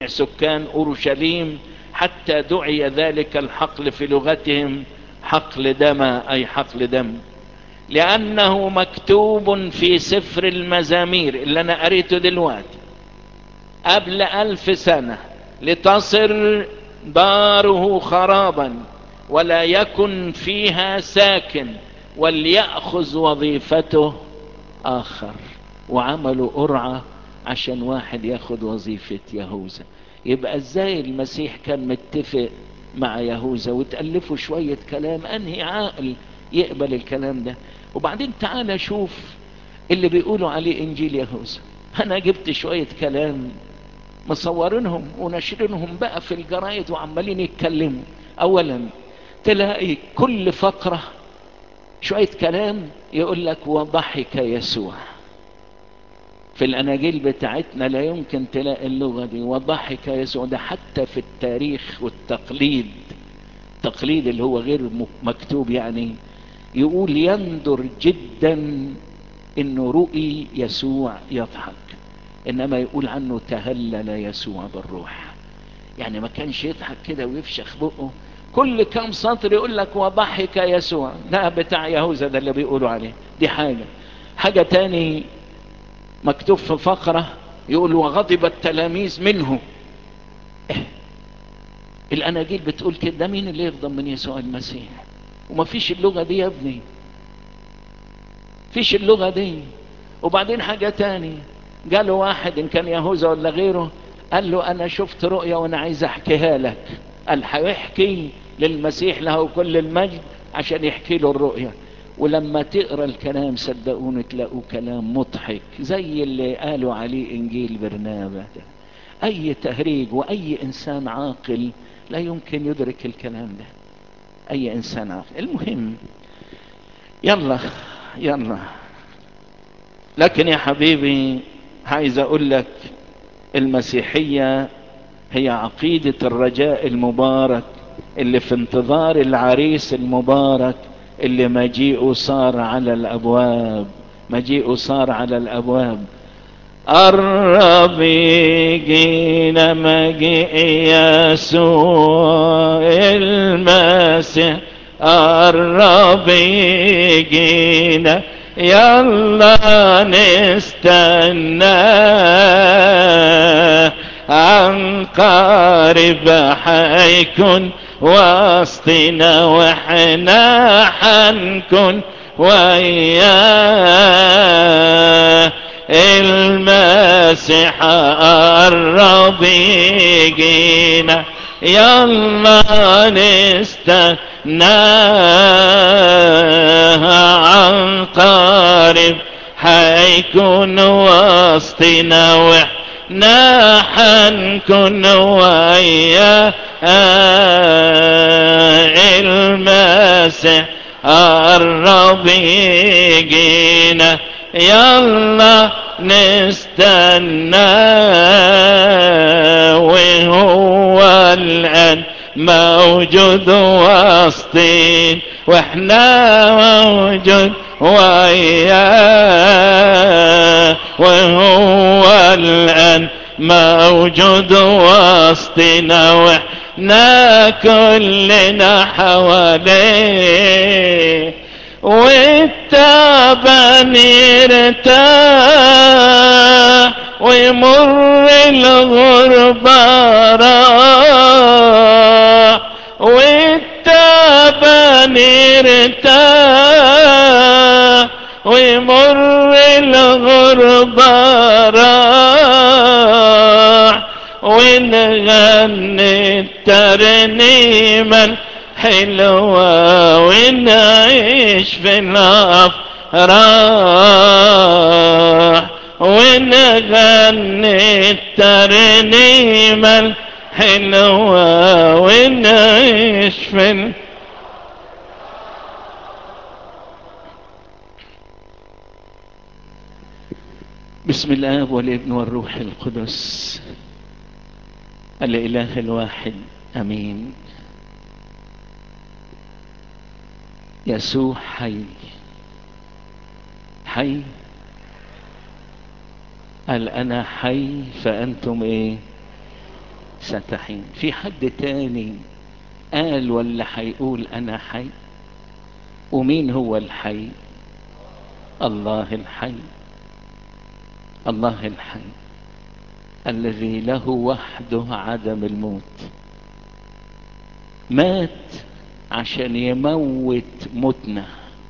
سكان أورشليم حتى دعي ذلك الحقل في لغتهم حقل دم أي حقل دم لأنه مكتوب في سفر المزامير اللي أنا قريته دلوقتي قبل ألف سنة لتصر داره خرابا ولا يكن فيها ساكن وليأخذ وظيفته آخر وعملوا قرعة عشان واحد ياخد وظيفة يهوذا يبقى ازاي المسيح كان متفق مع يهوذا وتألفوا شوية كلام انهي عاقل يقبل الكلام ده وبعدين تعالى شوف اللي بيقولوا عليه انجيل يهوذا انا جبت شوية كلام مصورينهم وناشرينهم بقى في الجرايد وعمالين يتكلموا اولا تلاقي كل فقرة شوية كلام يقول لك وضحك يسوع في الاناجيل بتاعتنا لا يمكن تلاقي اللغة دي وضحك يسوع ده حتى في التاريخ والتقليد التقليد اللي هو غير مكتوب يعني يقول يندر جدا انه رؤي يسوع يضحك انما يقول عنه تهلل يسوع بالروح يعني ما كانش يضحك كده ويفشخ بقه كل كام سطر يقول لك وضحك يسوع ده بتاع يهوذا ده اللي بيقولوا عليه دي حاجة حاجة تاني مكتوب في فقرة يقول وغضب التلاميذ منه إيه؟ الاناجيل بتقول كده ده مين اللي يغضب من يسوع المسيح وما فيش اللغة دي يا ابني فيش اللغة دي وبعدين حاجة تاني قالوا واحد ان كان يهوذا ولا غيره قال له انا شفت رؤيا وانا عايز احكيها لك قال هيحكي للمسيح له كل المجد عشان يحكي له الرؤيا ولما تقرا الكلام صدقوني تلاقوا كلام مضحك زي اللي قالوا عليه انجيل برنابا ده اي تهريج واي انسان عاقل لا يمكن يدرك الكلام ده اي انسان عاقل المهم يلا يلا لكن يا حبيبي عايز اقول لك المسيحية هي عقيدة الرجاء المبارك اللي في انتظار العريس المبارك اللي مجيئه صار على الابواب مجيئه صار على الابواب قرب يجينا مجيء يسوع المسيح قرب يجينا يلا نستنى عن قارب حيكون وسطنا واحنا حنكون وياه المسيح قرب يجينا يلا نستنى عن قارب حيكون وسطنا واحنا حنكون وياه المسيح قرب يجينا يلا نستنى وهو الآن موجود وسطين واحنا موجود وياه وهو الآن موجود وسطنا واحنا كلنا حواليه والتعبان يرتاح ويمر الغربة راح والتعبان يرتاح ويمر الغربة راح ونغني الترنيمة الحلوة ونعيش في الأفراح ونغني الترنيمة الحلوة ونعيش في الأفراح بسم الله والابن والروح القدس الاله الواحد امين يسوع حي حي قال انا حي فانتم ايه خمسة حين في حد تاني قال ولا هيقول انا حي ومين هو الحي الله الحي الله الحي الذي له وحده عدم الموت مات عشان يموت موتنا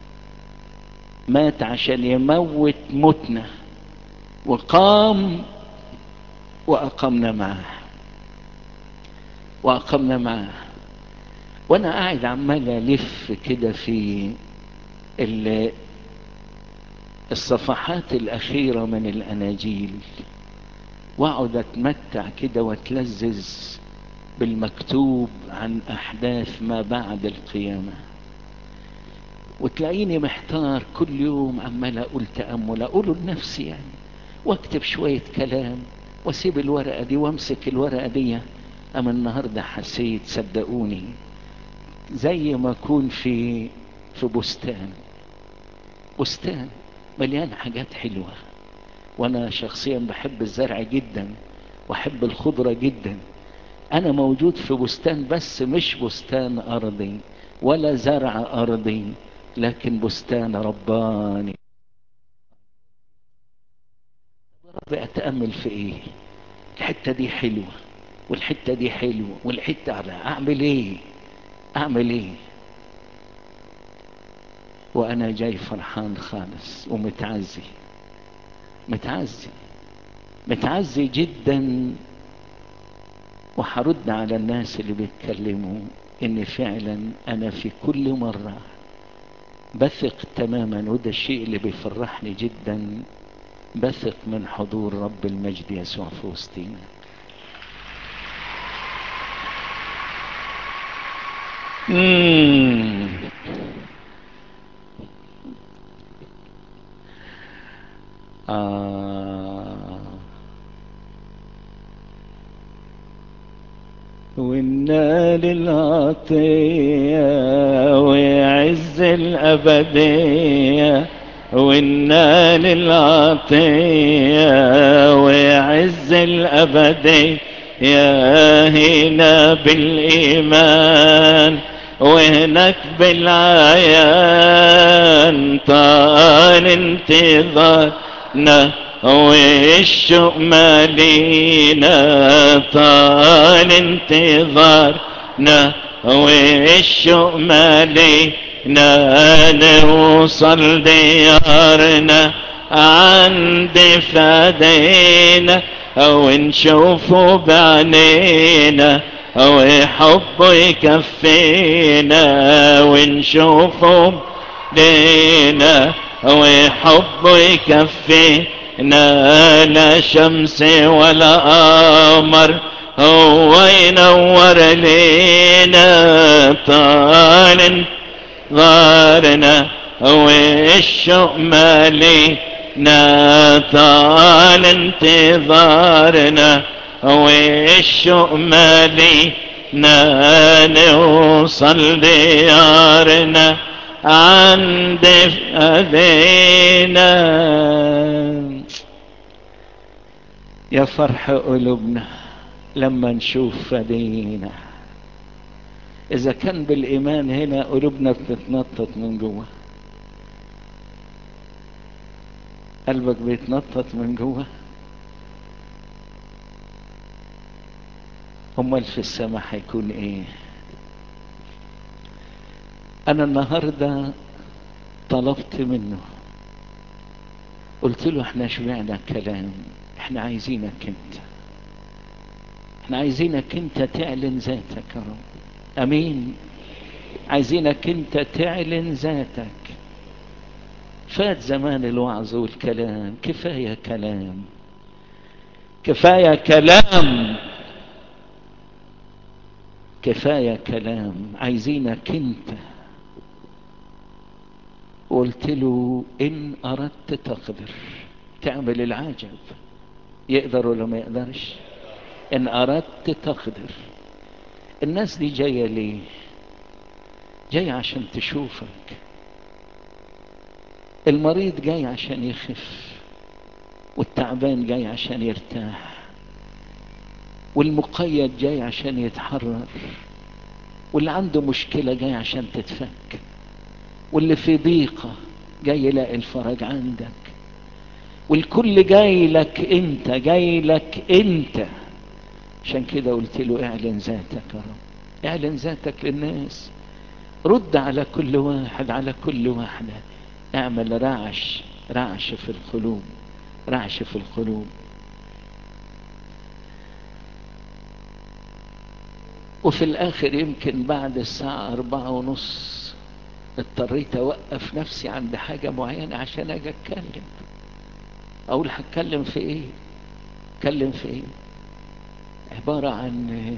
مات عشان يموت موتنا وقام وأقمنا معه وأقمنا معه وأنا قاعد عمال ألف كده في الصفحات الأخيرة من الأناجيل وأقعد أتمتع كده وأتلذذ بالمكتوب عن أحداث ما بعد القيامة وتلاقيني محتار كل يوم عمال أقول تأمل أقوله لنفسي يعني واكتب شوية كلام واسيب الورقة دي وامسك الورقة دي أما النهاردة حسيت صدقوني زي ما أكون في في بستان بستان مليان حاجات حلوة وأنا شخصيا بحب الزرع جدا وأحب الخضرة جدا أنا موجود في بستان بس مش بستان أرضي ولا زرع أرضي لكن بستان رباني رب أتأمل في إيه الحتة دي حلوة والحتة دي حلوة والحتة على أعمل إيه أعمل إيه وأنا جاي فرحان خالص ومتعزي متعزي متعزي جدا وحرد على الناس اللي بيتكلموا ان فعلا انا في كل مرة بثق تماما وده الشيء اللي بيفرحني جدا بثق من حضور رب المجد يسوع في وسطينا آه وإنا للعطية وعز الأبدية وإنا للعطية وعز الأبدية هنا بالإيمان وهناك بالعيان طال انتظارنا والشوق مالينا طال انتظارنا والشوق مالينا نوصل ديارنا عند فدينا او نشوفه بعينينا او حبه يكفينا ونشوفه لينا وحبه يكفينا لا شمس ولا قمر هو ينور لينا طال ظهرنا والشوق مالينا طال انتظارنا والشوق مالينا نوصل ديارنا عند أبينا يا فرح قلوبنا لما نشوف فدينا إذا كان بالإيمان هنا قلوبنا بتتنطط من جوه قلبك بيتنطط من جوه امال في السماء هيكون ايه انا النهارده طلبت منه قلت له احنا شبعنا كلام احنا عايزينك انت احنا عايزينك انت تعلن ذاتك يا رب امين عايزينك انت تعلن ذاتك فات زمان الوعظ والكلام كفايه كلام كفايه كلام كفايه كلام عايزينك انت قلت له ان اردت تقدر تعمل العجب يقدر ولا ما يقدرش ان اردت تقدر الناس دي جايه ليه جايه عشان تشوفك المريض جاي عشان يخف والتعبان جاي عشان يرتاح والمقيد جاي عشان يتحرر واللي عنده مشكلة جاي عشان تتفك واللي في ضيقة جاي يلاقي الفرج عندك والكل جاي لك انت جاي لك انت عشان كده قلت له اعلن ذاتك يا رب اعلن ذاتك للناس رد على كل واحد على كل واحدة اعمل رعش رعش في القلوب رعش في القلوب وفي الاخر يمكن بعد الساعة اربعة ونص اضطريت اوقف نفسي عند حاجة معينة عشان اجي اتكلم اقول هتكلم في ايه اتكلم في ايه عبارة عن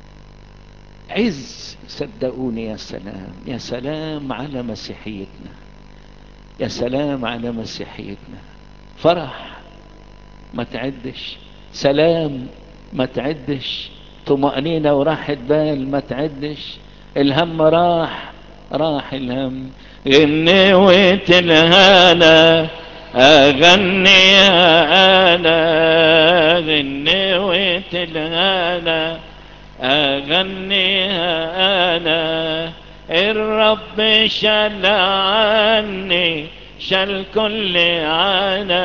عز صدقوني يا سلام يا سلام على مسيحيتنا يا سلام على مسيحيتنا فرح ما تعدش سلام ما تعدش طمأنينة وراحة بال ما تعدش الهم راح راح الهم غنيوة الهنا أغني أنا غنيوة الهنا أغنيها أنا الرب شال عني شال كل عنا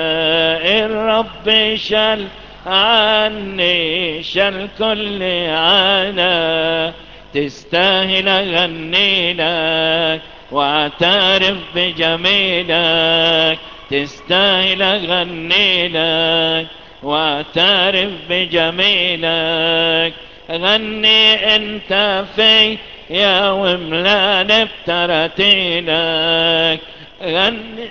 الرب شال عني شال كل عنا تستاهل أغني لك واعترف بجميلك تستاهل أغني لك واعترف بجميلك غني انت في يا وملان ابترتيلك غني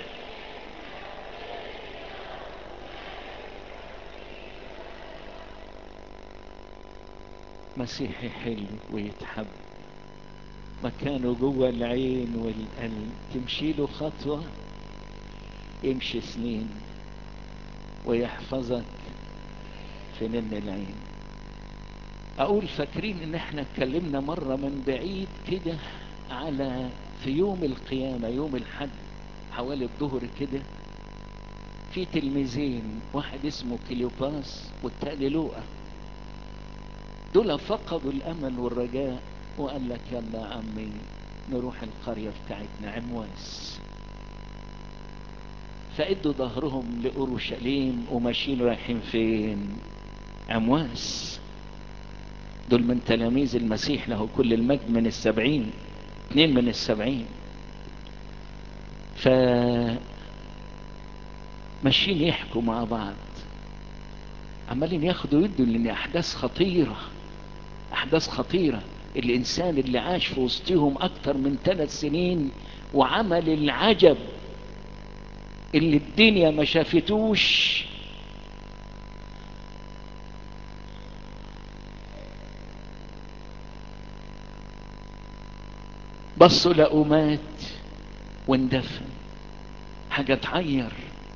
مسيحي حلو ويتحب مكانه جوه العين والقلب تمشي له خطوة يمشي سنين ويحفظك في نن العين اقول فاكرين ان احنا اتكلمنا مرة من بعيد كده على في يوم القيامة يوم الحد حوالي الظهر كده في تلميذين واحد اسمه كليوباس والتاني لوقا دول فقدوا الامل والرجاء وقال لك يلا يا عمي نروح القرية بتاعتنا عمواس فادوا ظهرهم لأورشليم وماشيين رايحين فين عمواس دول من تلاميذ المسيح له كل المجد من السبعين اثنين من السبعين ف ماشيين يحكوا مع بعض عمالين ياخدوا يدوا لان احداث خطيرة احداث خطيرة الانسان اللي عاش في وسطهم اكتر من ثلاث سنين وعمل العجب اللي الدنيا ما شافتوش بصوا لقوا مات واندفن حاجة تحير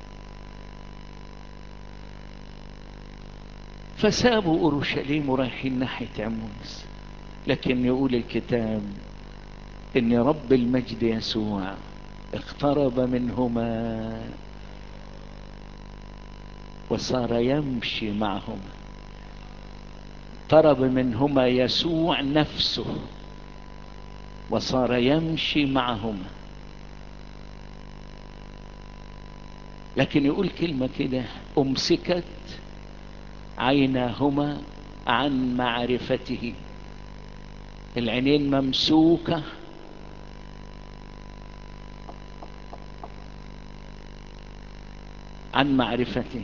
فسابوا اورشليم ورايحين ناحية عموس لكن يقول الكتاب ان رب المجد يسوع اقترب منهما وصار يمشي معهما اقترب منهما يسوع نفسه وصار يمشي معهما لكن يقول كلمة كده امسكت عيناهما عن معرفته العينين ممسوكة عن معرفته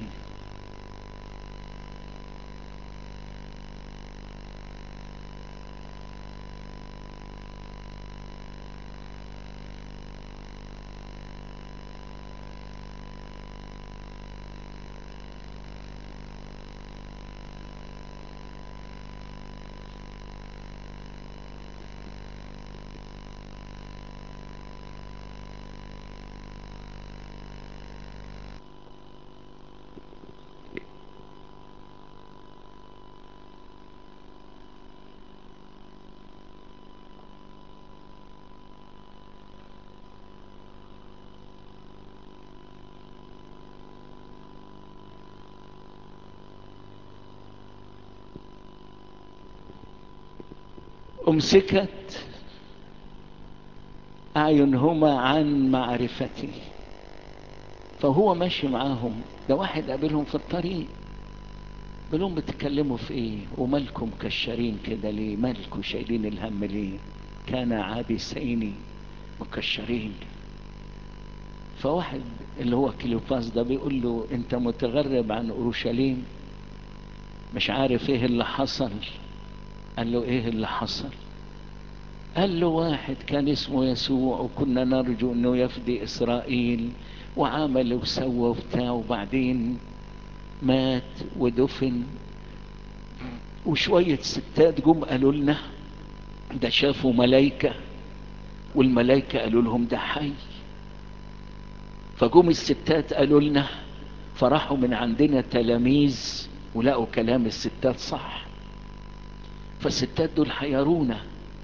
امسكت اعينهما عن معرفته فهو ماشي معاهم ده واحد قابلهم في الطريق بلهم بتتكلموا في ايه ومالكم كشرين كده ليه مالكم شايلين الهم ليه كان عابسين مكشرين فواحد اللي هو كليوباس ده بيقول له انت متغرب عن اورشليم مش عارف ايه اللي حصل قال له ايه اللي حصل قال له واحد كان اسمه يسوع وكنا نرجو انه يفدي اسرائيل وعمل وسوى وبتاع وبعدين مات ودفن وشوية ستات جم قالوا لنا ده شافوا ملايكة والملايكة قالوا لهم ده حي فجم الستات قالوا لنا فراحوا من عندنا تلاميذ ولقوا كلام الستات صح فالستات دول حيرونا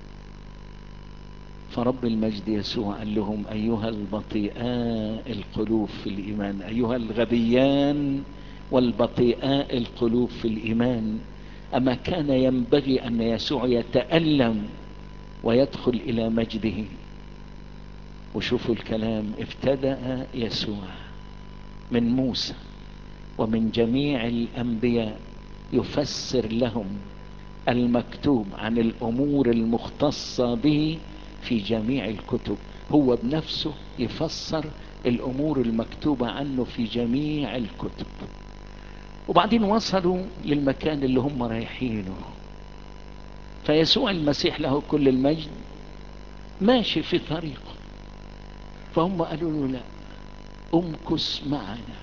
فرب المجد يسوع قال لهم أيها البطيئاء القلوب في الإيمان أيها الغبيان والبطيئاء القلوب في الإيمان أما كان ينبغي أن يسوع يتألم ويدخل إلى مجده وشوفوا الكلام ابتدأ يسوع من موسى ومن جميع الأنبياء يفسر لهم المكتوب عن الأمور المختصة به في جميع الكتب هو بنفسه يفسر الأمور المكتوبة عنه في جميع الكتب وبعدين وصلوا للمكان اللي هم رايحينه فيسوع المسيح له كل المجد ماشي في طريقه فهم قالوا له لا امكس معنا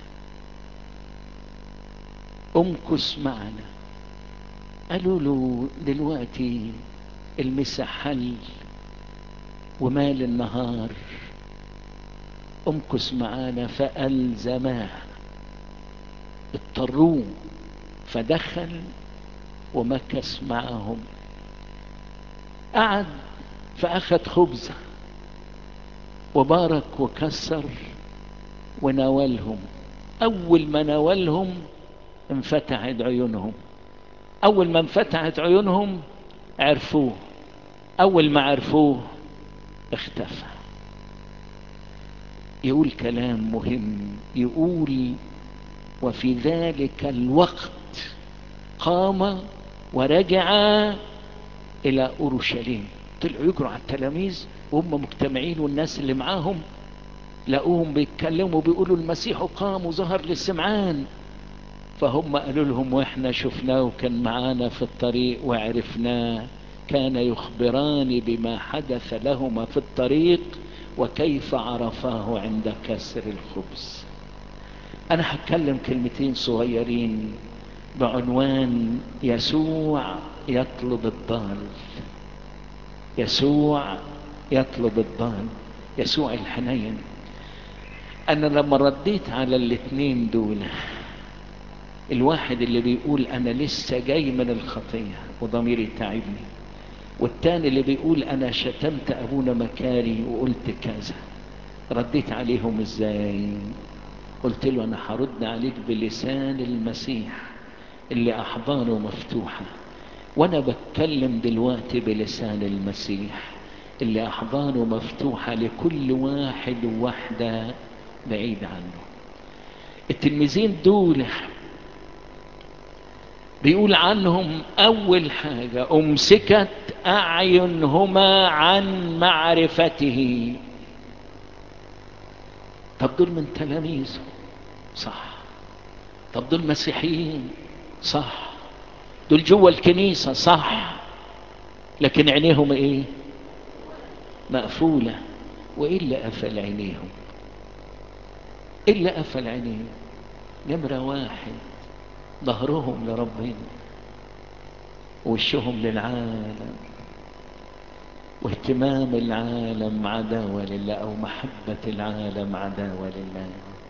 امكس معنا قالوا له دلوقتي المسا حل ومال النهار امكس معانا فألزماه اضطروه فدخل ومكس معهم قعد فأخذ خبزة وبارك وكسر وناولهم أول ما ناولهم انفتحت عيونهم أول ما انفتحت عيونهم عرفوه أول ما عرفوه اختفى يقول كلام مهم يقول وفي ذلك الوقت قام ورجع إلى أورشليم طلعوا يجروا على التلاميذ وهم مجتمعين والناس اللي معاهم لقوهم بيتكلموا بيقولوا المسيح قام وظهر للسمعان فهم قالوا لهم واحنا شفناه وكان معانا في الطريق وعرفناه كان يخبران بما حدث لهما في الطريق وكيف عرفاه عند كسر الخبز انا هتكلم كلمتين صغيرين بعنوان يسوع يطلب الضال يسوع يطلب الضال يسوع الحنين انا لما رديت على الاتنين دول الواحد اللي بيقول انا لسه جاي من الخطية وضميري تعبني والتاني اللي بيقول انا شتمت ابونا مكاري وقلت كذا رديت عليهم ازاي قلت له انا هرد عليك بلسان المسيح اللي احضانه مفتوحة وانا بتكلم دلوقتي بلسان المسيح اللي احضانه مفتوحة لكل واحد وواحدة بعيد عنه التلميذين دول بيقول عنهم اول حاجة امسكت اعينهما عن معرفته طب دول من تلاميذه صح طب دول مسيحيين صح دول جوه الكنيسة صح لكن عينيهم ايه مقفولة وايه اللي قفل عينيهم ايه اللي قفل عينيهم نمرة واحد ظهرهم لربنا وشهم للعالم واهتمام العالم عداوة لله أو محبة العالم عداوة لله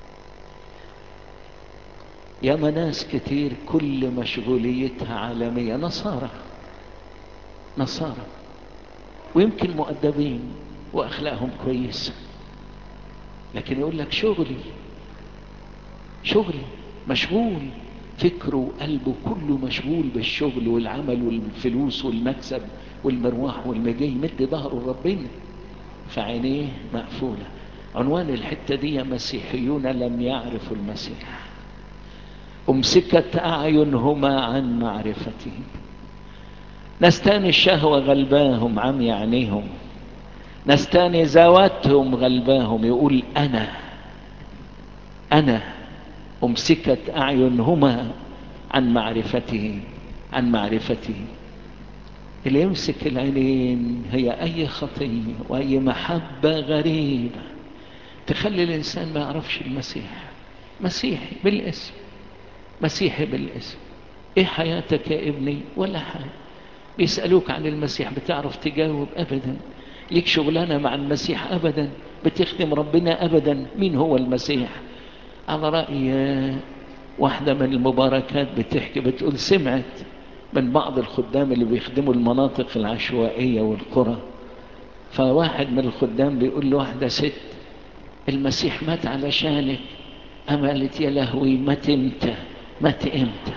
يا ناس كتير كل مشغوليتها عالمية نصارى نصارى ويمكن مؤدبين وأخلاقهم كويسة لكن يقول لك شغلي شغلي مشغول فكره وقلبه كله مشغول بالشغل والعمل والفلوس والمكسب والمروح والمجي يمد ظهره لربنا فعينيه مقفولة عنوان الحتة دي مسيحيون لم يعرفوا المسيح أمسكت أعينهما عن معرفته ناس تاني الشهوة غلباهم عمي عينيهم ناس تاني زواتهم غلباهم يقول أنا أنا أمسكت أعينهما عن معرفته عن معرفته اللي يمسك العينين هي أي خطية وأي محبة غريبة تخلي الإنسان ما يعرفش المسيح مسيحي بالاسم مسيحي بالاسم ايه حياتك يا ابني ولا حاجة بيسألوك عن المسيح بتعرف تجاوب أبدا ليك شغلانة مع المسيح أبدا بتخدم ربنا أبدا مين هو المسيح على رأي واحدة من المباركات بتحكي بتقول سمعت من بعض الخدام اللي بيخدموا المناطق العشوائية والقرى فواحد من الخدام بيقول له واحدة ست المسيح مات علشانك أما قالت يا لهوي مات امتى مات امتى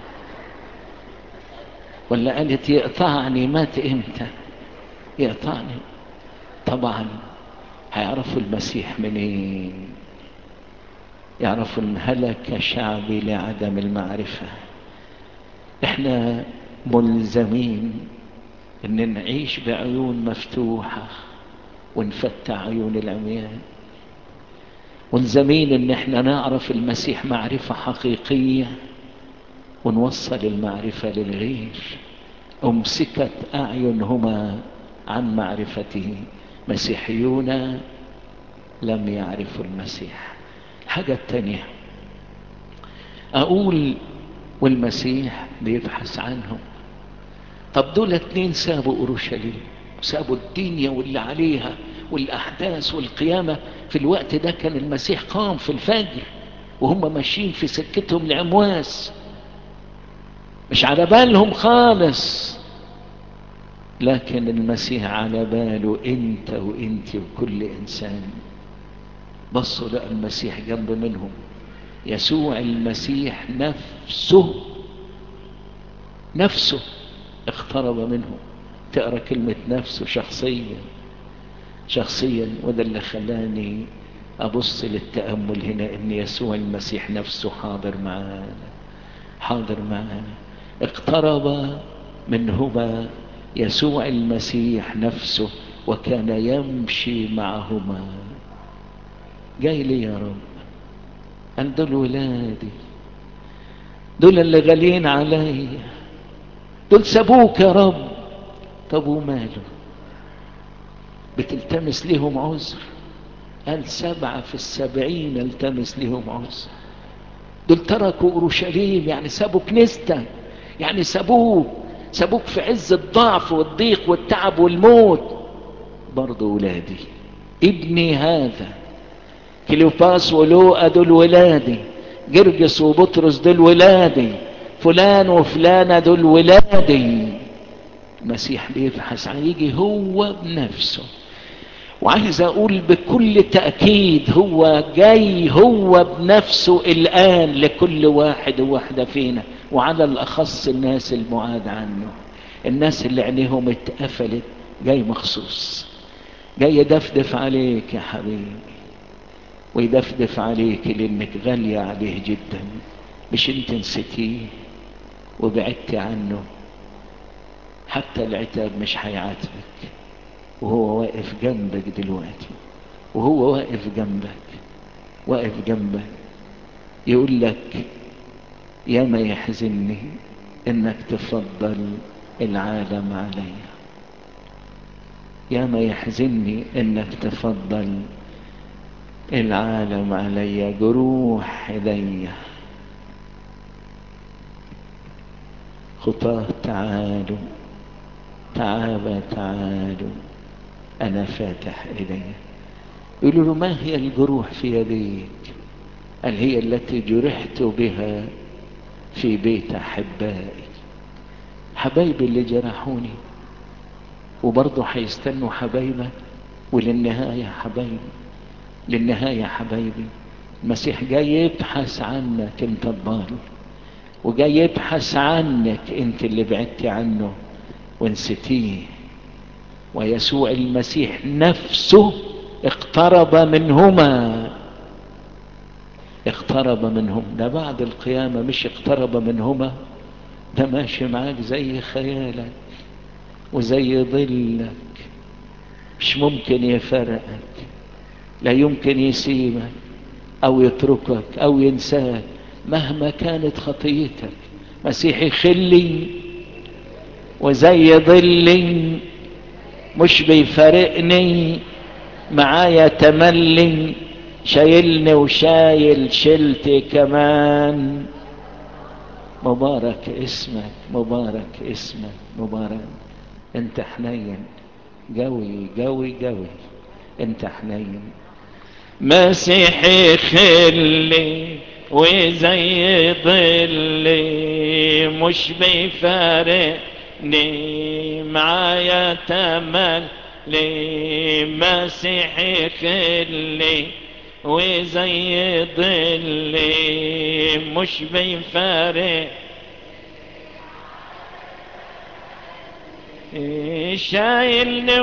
ولا قالت يقطعني مات امتى يقطعني طبعا هيعرفوا المسيح منين يعرفوا ان هلك شعبي لعدم المعرفة احنا ملزمين ان نعيش بعيون مفتوحة ونفتح عيون العميان ملزمين ان احنا نعرف المسيح معرفة حقيقية ونوصل المعرفة للغير امسكت اعينهما عن معرفته مسيحيون لم يعرفوا المسيح الحاجة التانية اقول والمسيح بيبحث عنهم طب دول اتنين سابوا اورشليم سابوا الدنيا واللي عليها والاحداث والقيامة في الوقت ده كان المسيح قام في الفجر وهم ماشيين في سكتهم لعمواس مش على بالهم خالص لكن المسيح على باله انت وانت وكل انسان بصوا لقى المسيح جنب منهم يسوع المسيح نفسه نفسه اقترب منهم تقرا كلمة نفسه شخصيا شخصيا وده اللي خلاني ابص للتأمل هنا ان يسوع المسيح نفسه حاضر معانا حاضر معانا اقترب منهما يسوع المسيح نفسه وكان يمشي معهما جاي لي يا رب قال دول ولادي دول اللي غاليين عليا دول سابوك يا رب طب وماله بتلتمس لهم عذر قال سبعة في السبعين التمس لهم عذر دول تركوا اورشليم يعني سابوا كنيستك يعني سابوك سابوك في عز الضعف والضيق والتعب والموت برضه ولادي ابني هذا كليوباس ولوقا دول ولادي جرجس وبطرس دول ولادي فلان وفلانة دول ولادي المسيح بيبحث عن يجي هو بنفسه وعايز اقول بكل تأكيد هو جاي هو بنفسه الان لكل واحد وواحدة فينا وعلى الاخص الناس المعاد عنه الناس اللي عينيهم اتقفلت جاي مخصوص جاي يدفدف عليك يا حبيبي ويدفدف عليك لانك غالية عليه جدا مش انت نسيتيه وبعدت عنه حتى العتاب مش هيعاتبك وهو واقف جنبك دلوقتي وهو واقف جنبك واقف جنبك يقول لك يا ما يحزنني انك تفضل العالم علي يا ما يحزنني انك تفضل العالم علي جروح ايدي خطاه تعالوا تعالى تعالوا انا فاتح ايدي يقولوا له ما هي الجروح في يديك قال هي التي جرحت بها في بيت احبائي حبايبي اللي جرحوني وبرضه هيستنوا حبايبك وللنهاية حبايبي للنهاية حبايبي المسيح جاي يبحث عنك انت الضال وجاي يبحث عنك انت اللي بعدتي عنه ونسيتيه ويسوع المسيح نفسه اقترب منهما اقترب منهم ده بعد القيامة مش اقترب منهما ده ماشي معاك زي خيالك وزي ظلك مش ممكن يفرقك لا يمكن يسيبك او يتركك او ينساك مهما كانت خطيتك مسيحي خلي وزي ظلي مش بيفارقني معايا تملي شايلني وشايل شلتي كمان مبارك اسمك مبارك اسمك مبارك انت حنين قوي قوي قوي انت حنين مسيحي خلي وزي ظلي مش بيفارقني معايا تمل لي مسيحي خلي وزي ظلي مش بيفارق شايلني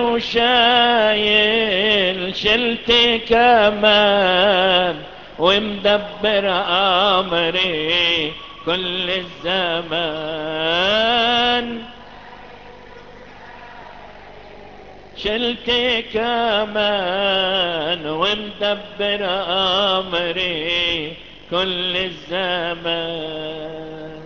وشايل شلتي كمان ومدبر امري كل الزمان شلتي كمان ومدبر امري كل الزمان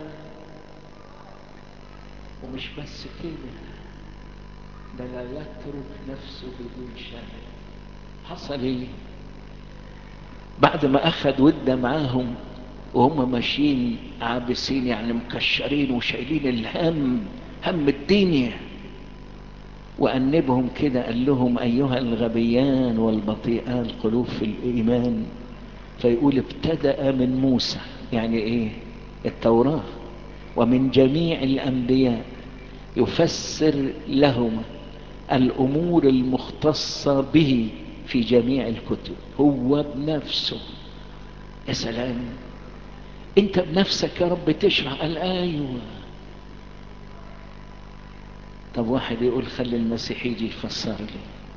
ومش بس كده ده لا يترك نفسه بدون شاهد حصل ايه بعد ما اخذ ودة معاهم وهم ماشيين عابسين يعني مكشرين وشايلين الهم هم الدنيا وأنبهم كده قال لهم أيها الغبيان والبطيئان القلوب في الإيمان فيقول ابتدأ من موسى يعني إيه التوراة ومن جميع الأنبياء يفسر لهم الأمور المختصة به في جميع الكتب هو بنفسه يا سلام انت بنفسك يا رب تشرح قال ايوه طب واحد يقول خلي المسيح يجي يفسر لي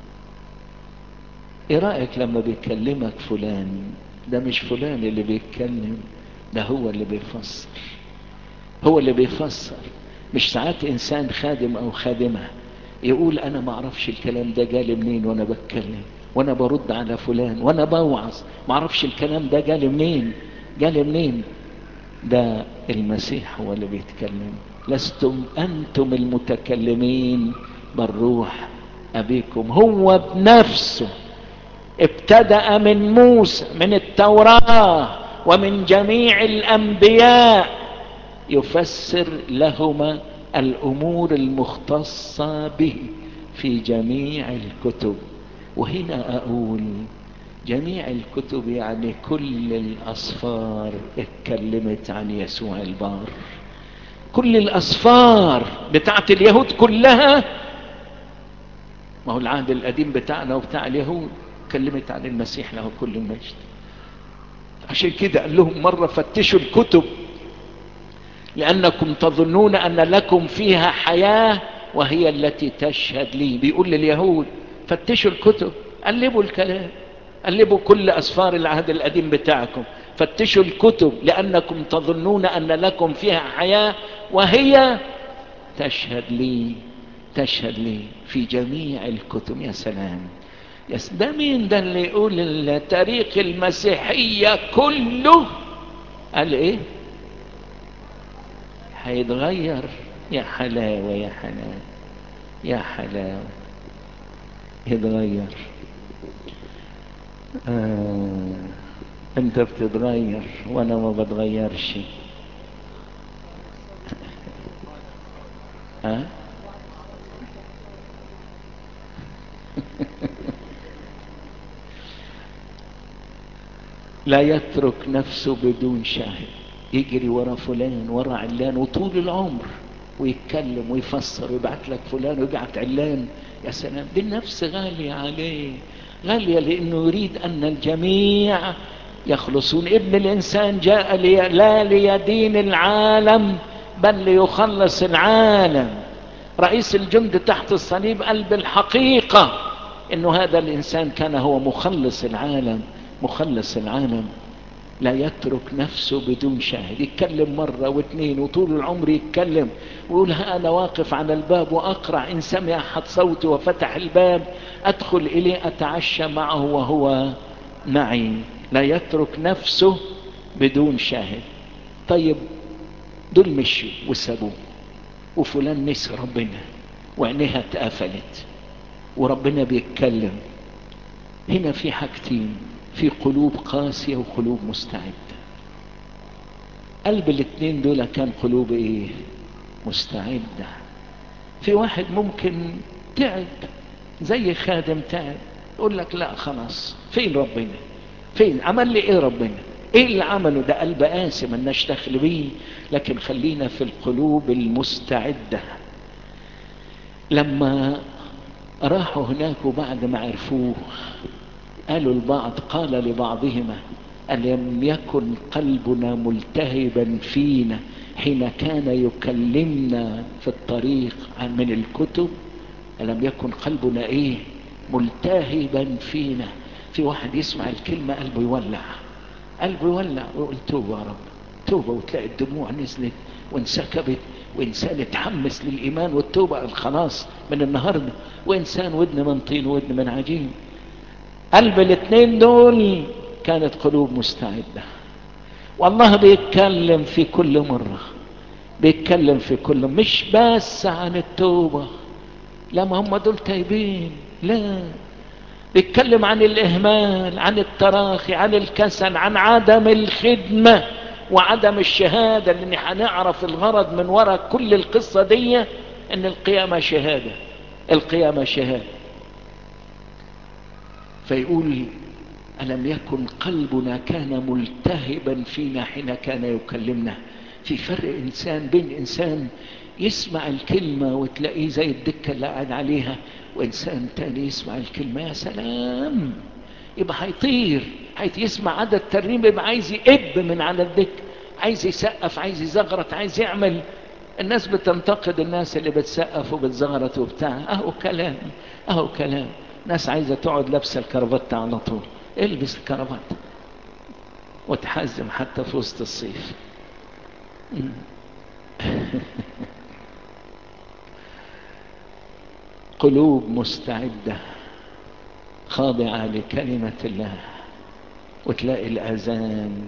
ايه رايك لما بيكلمك فلان ده مش فلان اللي بيتكلم ده هو اللي بيفسر هو اللي بيفسر مش ساعات انسان خادم او خادمه يقول انا ما اعرفش الكلام ده جالي منين وانا بتكلم وانا برد على فلان وانا بوعظ ما اعرفش الكلام ده جالي منين جالي منين ده المسيح هو اللي بيتكلم لستم انتم المتكلمين بل روح ابيكم هو بنفسه ابتدأ من موسى من التوراة ومن جميع الانبياء يفسر لهما الامور المختصة به في جميع الكتب وهنا اقول جميع الكتب يعني كل الاسفار اتكلمت عن يسوع البار كل الاسفار بتاعت اليهود كلها ما هو العهد القديم بتاعنا وبتاع اليهود اتكلمت عن المسيح له كل المجد عشان كده قال لهم مرة فتشوا الكتب لأنكم تظنون أن لكم فيها حياة وهي التي تشهد لي بيقول لليهود فتشوا الكتب قلبوا الكلام قلبوا كل أسفار العهد القديم بتاعكم فتشوا الكتب لأنكم تظنون أن لكم فيها حياة وهي تشهد لي تشهد لي في جميع الكتب يا سلام يس ده مين ده اللي يقول التاريخ المسيحية كله قال ايه هيتغير يا حلاوة يا حلاوة يا حلاوة يتغير آه. انت بتتغير وانا ما بتغيرش ها أه؟ لا يترك نفسه بدون شاهد يجري ورا فلان ورا علان وطول العمر ويتكلم ويفسر ويبعت لك فلان ويبعت علان يا سلام دي النفس غالية عليه غالية لأنه يريد أن الجميع يخلصون ابن الانسان جاء لي لا ليدين العالم بل ليخلص العالم رئيس الجند تحت الصليب قال بالحقيقة انه هذا الانسان كان هو مخلص العالم مخلص العالم لا يترك نفسه بدون شاهد يتكلم مرة واثنين وطول العمر يتكلم ويقول ها أنا واقف على الباب وأقرع إن سمع أحد صوتي وفتح الباب أدخل إليه أتعشى معه وهو معي لا يترك نفسه بدون شاهد طيب دول مشوا وسابوه وفلان نسي ربنا وعينيها اتقفلت وربنا بيتكلم هنا في حاجتين في قلوب قاسية وقلوب مستعدة قلب الاتنين دول كان قلوب ايه مستعدة في واحد ممكن تعب زي خادم تعب يقول لك لا خلاص فين ربنا فين عمل لي ايه ربنا ايه اللي عمله ده قلب قاسي ملناش دخل بيه لكن خلينا في القلوب المستعدة لما راحوا هناك وبعد ما عرفوه قالوا البعض قال لبعضهما ألم يكن قلبنا ملتهبا فينا حين كان يكلمنا في الطريق من الكتب ألم يكن قلبنا إيه ملتهبا فينا في واحد يسمع الكلمة قلبه يولع قلبه يولع ويقول توبة يا رب توبة وتلاقي الدموع نزلت وانسكبت وإنسان اتحمس للإيمان والتوبة الخلاص من النهاردة وإنسان ودن من طين ودن من عجين قلب الاثنين دول كانت قلوب مستعدة والله بيتكلم في كل مرة بيتكلم في كل مش بس عن التوبة لا ما هم دول تايبين لا بيتكلم عن الإهمال عن التراخي عن الكسل عن عدم الخدمة وعدم الشهادة لأن هنعرف الغرض من وراء كل القصة دي أن القيامة شهادة القيامة شهادة فيقول ألم يكن قلبنا كان ملتهبا فينا حين كان يكلمنا في فرق إنسان بين إنسان يسمع الكلمة وتلاقيه زي الدكة اللي قاعد عليها وإنسان تاني يسمع الكلمة يا سلام يبقى هيطير يسمع عدد ترنيم يبقى عايز يقب من على الدكة عايز يسقف عايز يزغرط عايز يعمل الناس بتنتقد الناس اللي بتسقف وبتزغرط وبتاع اهو كلام اهو كلام ناس عايزة تقعد لابسة الكرافات على طول البس الكرافات وتحزم حتى في وسط الصيف قلوب مستعدة خاضعة لكلمة الله وتلاقي الأذان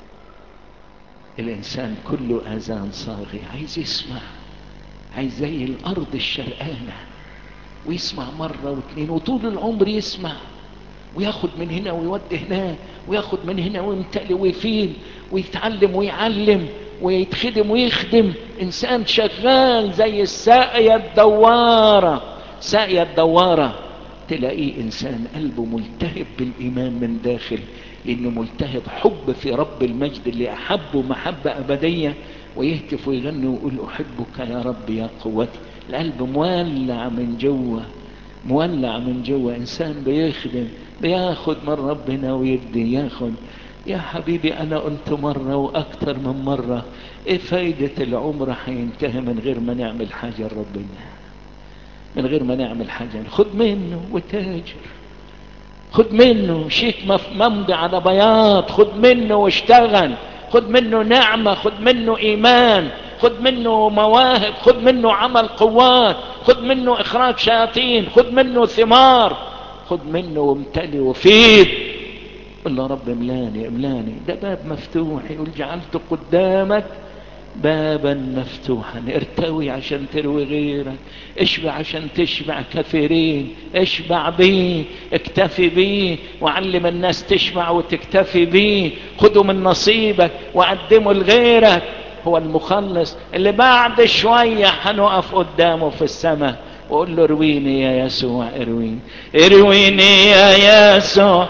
الإنسان كله أذان صاغي عايز يسمع عايز زي الأرض الشرقانة ويسمع مرة واثنين وطول العمر يسمع وياخد من هنا ويودي هناك وياخد من هنا ويمتلي ويفيد ويتعلم ويعلم ويتخدم ويخدم انسان شغال زي الساقية الدوارة ساقية الدوارة تلاقيه انسان قلبه ملتهب بالايمان من داخل لانه ملتهب حب في رب المجد اللي احبه محبة ابدية ويهتف ويغني ويقول احبك يا رب يا قوتي القلب مولع من جوه مولع من جوه انسان بيخدم بياخد من ربنا ويدي ياخد يا حبيبي انا قلت مرة واكتر من مرة ايه فايدة العمر هينتهي من غير ما نعمل حاجة لربنا من غير ما نعمل حاجة خد منه وتاجر خد منه شيك ممضي على بياض خد منه واشتغل خد منه نعمة خد منه ايمان خد منه مواهب خد منه عمل قوات خد منه اخراج شياطين خد منه ثمار خد منه وامتلي وفيد قل له رب املاني املاني ده باب مفتوح يقول جعلت قدامك بابا مفتوحا ارتوي عشان تروي غيرك اشبع عشان تشبع كثيرين اشبع بيه اكتفي بيه وعلم الناس تشبع وتكتفي بيه خدوا من نصيبك وقدموا لغيرك هو المخلص اللي بعد شوية هنقف قدامه في السماء وقول له ارويني يا يسوع ارويني ارويني يا يسوع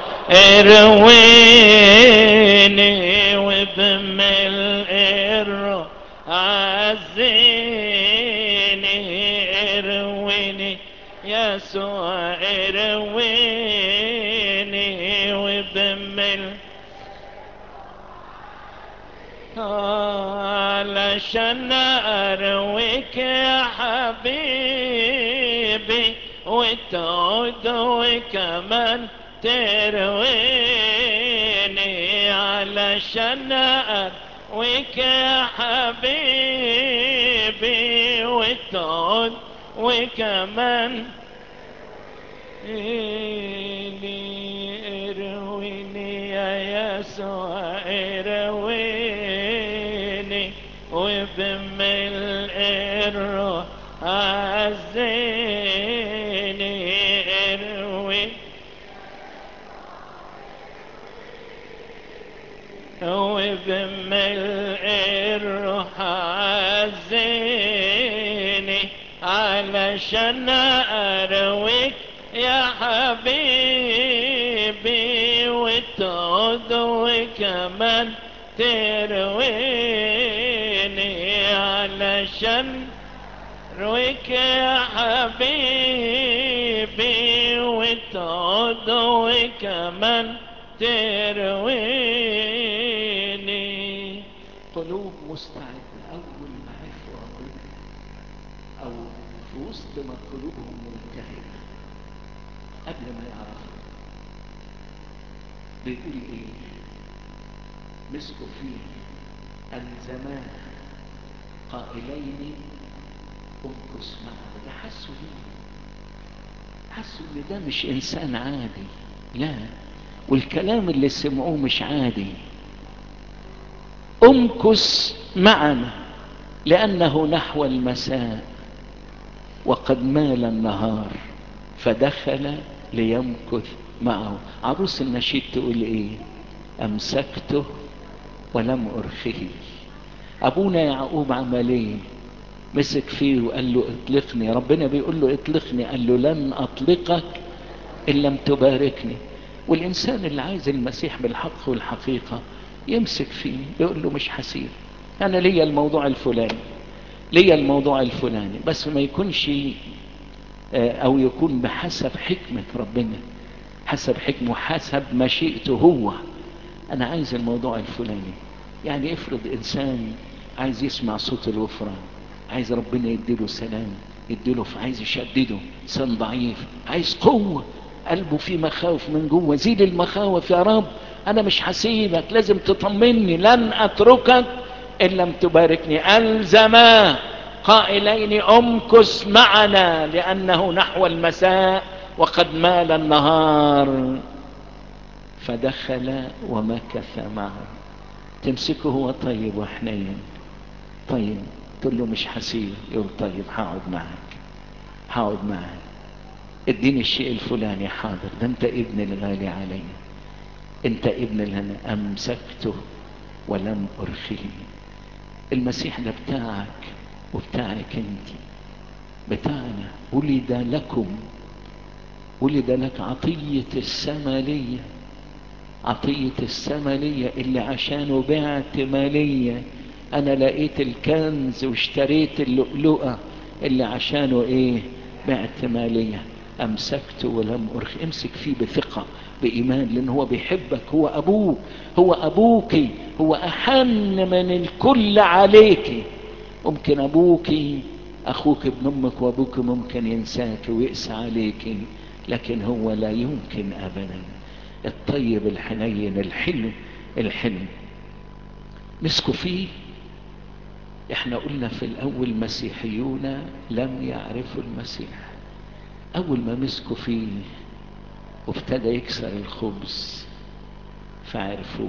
ارويني وبملء الروح عزيني ارويني يسوع ارويني وبملء علشان ارويك يا حبيبي وتعود وكمان ترويني علشان ارويك يا حبيبي وتعود وكمان ارويني يا يسوع ارويني وبملء الروح عزيني اروي وبملء الروح عزيني علشان ارويك يا حبيبي وتعود وكمان ترويني علشان رويك يا حبيبي وتعود وكمان ترويني قلوب مستعدة أول ما عرفوا ربنا أو في وسط ما قلوبهم منتهية قبل ما يعرفوا بيقول إيه مسكوا فيه الزمان قائلين امكس معه ده حسوا بيه حسوا ان ده مش انسان عادي لا والكلام اللي سمعوه مش عادي امكس معنا لانه نحو المساء وقد مال النهار فدخل ليمكث معه عروس النشيد تقول ايه امسكته ولم ارخه ابونا يعقوب عمل ايه مسك فيه وقال له اطلقني ربنا بيقول له اطلقني قال له لن اطلقك ان لم تباركني والانسان اللي عايز المسيح بالحق والحقيقة يمسك فيه يقول له مش حسير انا ليا الموضوع الفلاني ليا الموضوع الفلاني بس ما يكونش او يكون بحسب حكمة ربنا حسب حكمه حسب مشيئته هو انا عايز الموضوع الفلاني يعني افرض انسان عايز يسمع صوت الوفران عايز ربنا يديله سلام يديله عايز يشدده انسان ضعيف عايز قوة قلبه فيه مخاوف من جوه زيد المخاوف يا رب انا مش هسيبك لازم تطمني لن اتركك ان لم تباركني الزما قائلين امكس معنا لانه نحو المساء وقد مال النهار فدخل ومكث معه تمسكه هو طيب وحنين طيب تقول له مش حسيب يقول طيب هقعد معك هقعد معك اديني الشيء الفلاني حاضر ده انت ابن الغالي علي انت ابن اللي انا امسكته ولم ارخيه المسيح ده بتاعك وبتاعك انت بتاعنا ولد لكم ولد لك عطية السمالية عطية السمالية اللي عشانه بعت مالية انا لقيت الكنز واشتريت اللؤلؤة اللي عشانه ايه بعت مالية امسكته ولم ارخي امسك فيه بثقة بايمان لان هو بيحبك هو ابوك هو ابوك هو احن من الكل عليك ممكن ابوك اخوك ابن امك وابوك ممكن ينساك ويقسى عليك لكن هو لا يمكن ابدا الطيب الحنين الحلو الحلو مسكوا فيه احنا قلنا في الاول مسيحيون لم يعرفوا المسيح اول ما مسكوا فيه وابتدى يكسر الخبز فعرفوه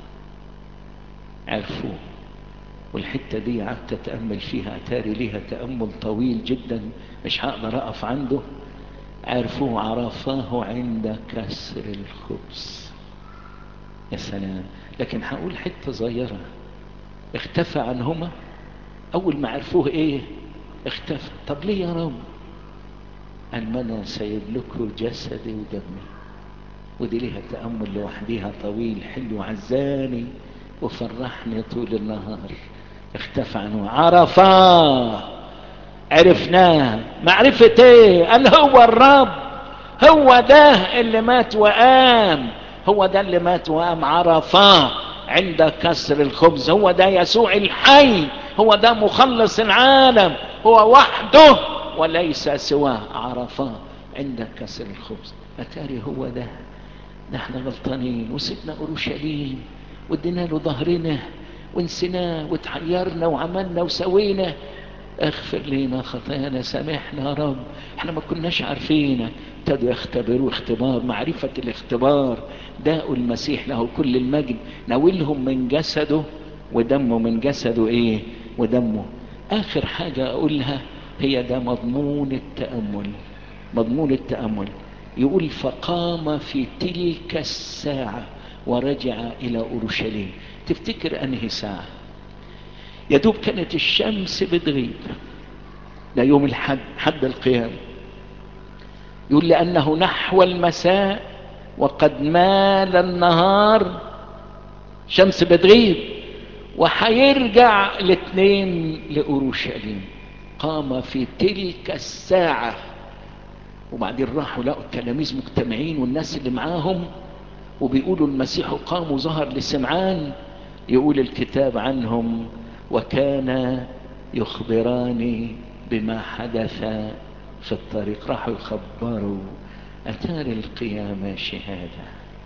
عرفوه والحتة دي قعدت اتأمل فيها اتاري ليها تأمل طويل جدا مش هقدر اقف عنده عرفوه عرفاه عند كسر الخبز يا سلام لكن هقول حتة صغيرة اختفى عنهما اول ما عرفوه ايه اختفى طب ليه يا رب قال ما انا سايب لكم جسدي ودمي ودي ليها تأمل لوحديها طويل حلو عزاني وفرحني طول النهار اختفى عنه عرفاه عرفناه معرفة ايه قال هو الرب هو ده اللي مات وقام هو ده اللي مات وقام عرفاه عند كسر الخبز هو ده يسوع الحي هو ده مخلص العالم هو وحده وليس سواه عرفاه عند كسر الخبز أتاري هو ده نحن غلطانين وسيبنا أورشليم وادينا له ظهرنا ونسيناه وتحيرنا وعملنا وسوينا اغفر لنا خطايانا سامحنا يا رب احنا ما كناش عارفينك ابتدوا يختبروا اختبار معرفة الاختبار داء المسيح له كل المجد ناولهم من جسده ودمه من جسده ايه ودمه اخر حاجة اقولها هي ده مضمون التأمل مضمون التأمل يقول فقام في تلك الساعة ورجع الى اورشليم تفتكر انهي ساعة يا دوب كانت الشمس بتغيب ده يوم الحد حد القيامة يقول لأنه نحو المساء وقد مال النهار شمس بتغيب وحيرجع الاثنين لأورشليم قام في تلك الساعة وبعدين راحوا لقوا التلاميذ مجتمعين والناس اللي معاهم وبيقولوا المسيح قام وظهر لسمعان يقول الكتاب عنهم وكان يخبراني بما حدث في الطريق راحوا يخبروا أتاري القيامة شهادة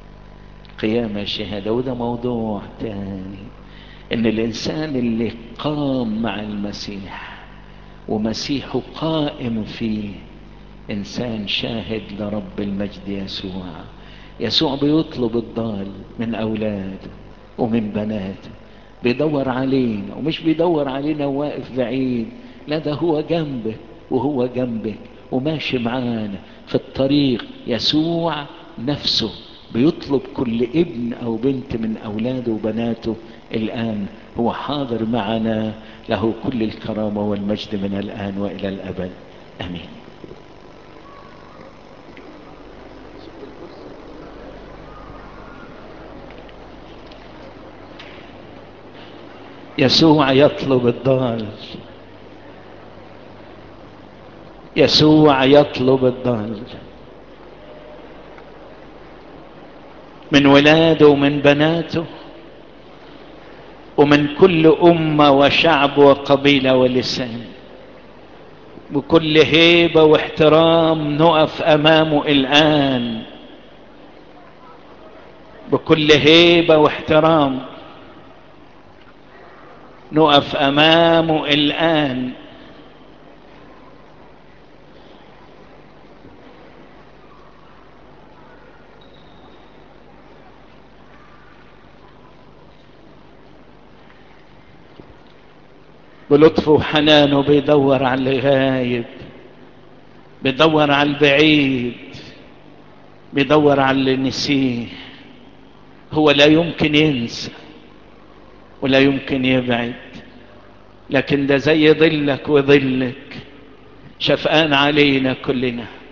قيامة شهادة وده موضوع تاني ان الانسان اللي قام مع المسيح ومسيحه قائم فيه انسان شاهد لرب المجد يسوع يسوع بيطلب الضال من اولاده ومن بناته بيدور علينا ومش بيدور علينا واقف بعيد لا ده هو جنبك وهو جنبك وماشي معانا في الطريق يسوع نفسه بيطلب كل ابن او بنت من اولاده وبناته الان هو حاضر معنا له كل الكرامه والمجد من الان والى الابد امين يسوع يطلب الضال يسوع يطلب الضال من ولاده ومن بناته ومن كل أمة وشعب وقبيلة ولسان بكل هيبة واحترام نقف أمامه الآن بكل هيبة واحترام نقف أمامه الآن بلطفه وحنانه بيدور على اللي غايب بيدور على البعيد بيدور على اللي نسيه هو لا يمكن ينسى ولا يمكن يبعد لكن ده زي ظلك وظلك شفقان علينا كلنا